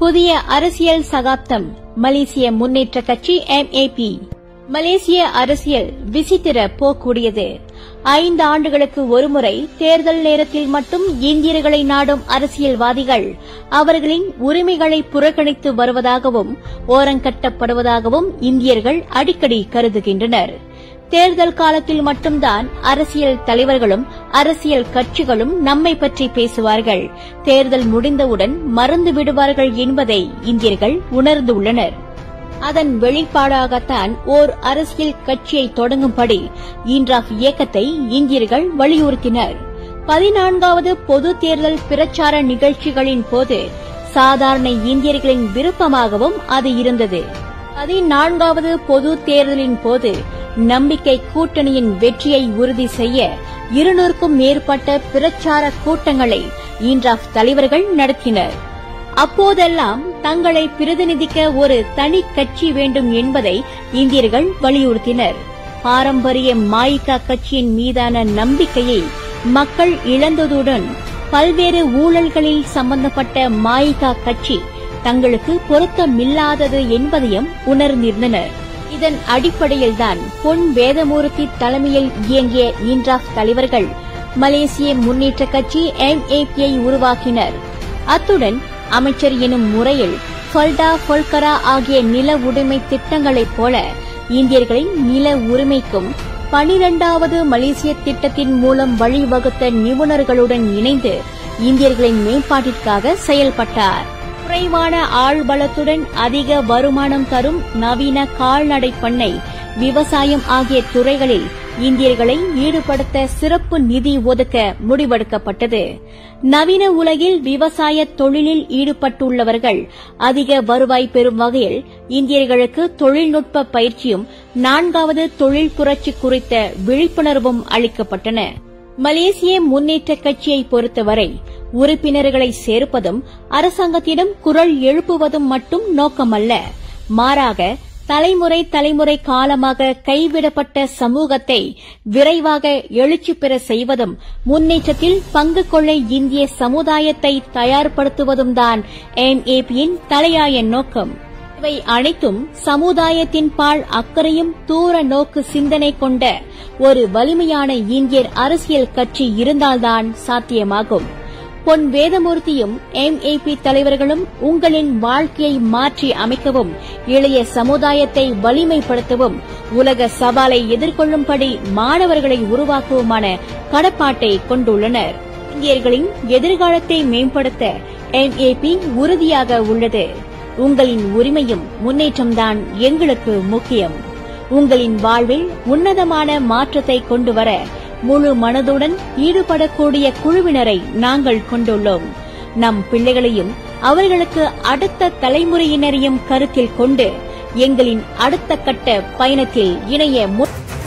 புதிய அரசியல் சகாப்தம் மலேசிய முன்னேற்ற கட்சி எம்ஏபி மலேசிய அரசியல் விசித்திர போக்கூடியது ஐந்து ஆண்டுகளுக்கு ஒருமுறை தேர்தல் நேரத்தில் மட்டும் இந்தியர்களை நாடும் அரசியல்வாதிகள் அவர்களின் உரிமைகளை புறக்கணித்து வருவதாகவும் ஓரங்கட்டப்படுவதாகவும் இந்தியர்கள் அடிக்கடி கருதுகின்றனர் தேர்தல் காலத்தில் மட்டும்தான் அரசியல் தலைவர்களும் அரசியல் கட்சிகளும் நம்மை பற்றி பேசுவார்கள் தேர்தல் முடிந்தவுடன் மறந்து விடுவார்கள் என்பதை இந்தியர்கள் உணர்ந்துள்ளனர் அதன் வெளிப்பாடாகத்தான் ஓர் அரசியல் கட்சியை தொடங்கும்படி இன்றாஃப் இயக்கத்தை இந்தியர்கள் வலியுறுத்தினர் பதினான்காவது பொது தேர்தல் பிரச்சார நிகழ்ச்சிகளின் போது சாதாரண இந்தியர்களின் விருப்பமாகவும் அது இருந்தது பதினான்காவது பொது தேர்தலின் போது நம்பிக்கை கூட்டணியின் வெற்றியை உறுதி செய்ய இருநூறுக்கும் மேற்பட்ட பிரச்சார கூட்டங்களை இன்றாஃப் தலைவர்கள் நடத்தினர் அப்போதெல்லாம் தங்களை பிரதிநிதிக்க ஒரு தனி கட்சி வேண்டும் என்பதை இந்தியர்கள் வலியுறுத்தினர் பாரம்பரிய மாயிகா கட்சியின் மீதான நம்பிக்கையை மக்கள் இழந்ததுடன் பல்வேறு ஊழல்களில் சம்பந்தப்பட்ட மாயிகா கட்சி தங்களுக்கு பொருத்தமில்லாதது என்பதையும் உணர்ந்திருந்தனர் இதன் அடிப்படையில்தான் பொன் வேதமூர்த்தி தலைமையில் இயங்கிய இன்றாஃப் தலைவர்கள் மலேசிய முன்னேற்ற கட்சி எம்ஏபியை உருவாக்கினர் அத்துடன் அமைச்சர் எனும் முறையில் ஃபல்டா ஃபொல்கரா ஆகிய நில உடைமை திட்டங்களைப் போல இந்தியர்களின் நில உரிமைக்கும் பனிரெண்டாவது மலேசிய திட்டத்தின் மூலம் வழிவகுத்த நிபுணர்களுடன் இணைந்து இந்தியர்களின் மேம்பாட்டிற்காக செயல்பட்டார் குறைவான ஆள்பலத்துடன் அதிக வருமானம் தரும் நவீன கால்நடை பண்ணை விவசாயம் ஆகிய துறைகளில் இந்தியர்களை ஈடுபடுத்த சிறப்பு நிதி ஒதுக்க முடிவெடுக்கப்பட்டது நவீன உலகில் விவசாய தொழிலில் ஈடுபட்டுள்ளவர்கள் அதிக வருவாய் பெறும் வகையில் இந்தியர்களுக்கு தொழில்நுட்ப பயிற்சியும் நான்காவது தொழில் புரட்சி குறித்த விழிப்புணர்வும் அளிக்கப்பட்டன மலேசிய முன்னேற்ற கட்சியை பொறுத்தவரை உறுப்பினர்களை சேர்ப்பதும் அரசாங்கத்திடம் குரல் எழுப்புவதும் மட்டும் நோக்கமல்ல மாறாக தலைமுறை தலைமுறை காலமாக கைவிடப்பட்ட சமூகத்தை விரைவாக எழுச்சி பெற செய்வதும் முன்னேற்றத்தில் பங்கு கொள்ள இந்திய சமுதாயத்தை தயார்படுத்துவதும் தான் எம்ஏபியின் தலையாய நோக்கம் இவை அனைத்தும் சமுதாயத்தின் பால் அக்கறையும் தூர நோக்கு சிந்தனை கொண்ட ஒரு வலிமையான இந்தியர் அரசியல் கட்சி இருந்தால்தான் சாத்தியமாகும் பொன் வேதமூர்த்தியும் எம்ஏபி தலைவர்களும் உங்களின் வாழ்க்கையை மாற்றி அமைக்கவும் இளைய சமுதாயத்தை வலிமைப்படுத்தவும் உலக சவாலை எதிர்கொள்ளும்படி மாணவர்களை உருவாக்குவுமான கடப்பாட்டை கொண்டுள்ளனர் இந்தியர்களின் எதிர்காலத்தை மேம்படுத்த எம்ஏபி உறுதியாக உள்ளது உங்களின் உரிமையும் முன்னேற்றம்தான் எங்களுக்கு முக்கியம் உங்களின் வாழ்வில் உன்னதமான மாற்றத்தை கொண்டுவர முழு மனதுடன் ஈடுபடக்கூடிய குழுவினரை நாங்கள் கொண்டுள்ளோம் நம் பிள்ளைகளையும் அவர்களுக்கு அடுத்த தலைமுறையினரையும் கருத்தில் கொண்டு எங்களின் அடுத்த கட்ட பயணத்தில் இணைய